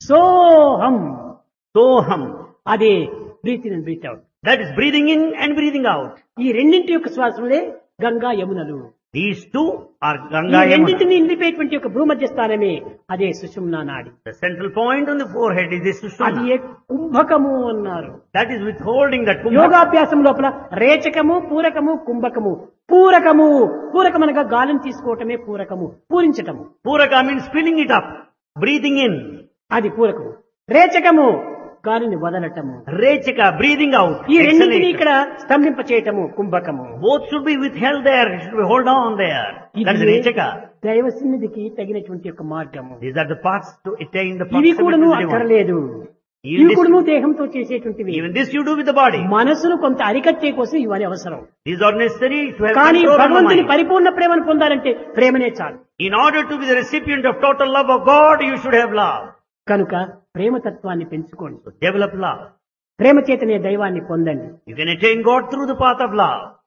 సోహం Soham. అదే breathe in breathe out That is breathing in and breathing out. ఈ రెండింటి యొక్క శ్వాసములే గంగా యమునలు These two are ఈ Ganga Yamuna. రెండింటిని నిలిపేటువంటి యొక్క భూమధ్య స్థానమే అదే సుషుమ్నా నాడి The central point on the forehead is this అది Sushumna. ఏ కుంభకము అన్నారు That is withholding that kumbha. యోగాభ్యాసం లోపల రేచకము పూరకము కుంభకము పూరకము పూరకమనగా గాలిని తీసుకోవటమే పూరకము పూరించటము Puraka means filling it up. Breathing in. అది పూరకము రేచకము గాలిని వదలటము Rechaka, breathing out. ఈ రెండింటిని Exhalation. ఇక్కడ స్తంభింప చేయటము కుంభకము Both should be withheld there. It should be hold on there. That is ఇది Rechaka. దైవ సన్నిధికి తగినటువంటి యొక్క మార్గము These are the paths to attain the ఇవి proximity కూడాను to the divine. అక్కర్లేదు Even ఇవి this- కూడాను దేహంతో చేసేటువంటివి Even this you do with the body. మనసును కొంత అరికట్టే కోసం ఇవన్నీ అవసరం These are necessary to have కానీ control of the భగవంతుని mind. పరిపూర్ణ ప్రేమను పొందాలంటే ప్రేమనే చాలు In order to be the recipient of total love of God, you should have love. కనుక ప్రేమతత్వాన్ని పెంచుకోండి So develop love. ప్రేమ చేతనే దైవాన్ని పొందండి You can attain God through the path of love.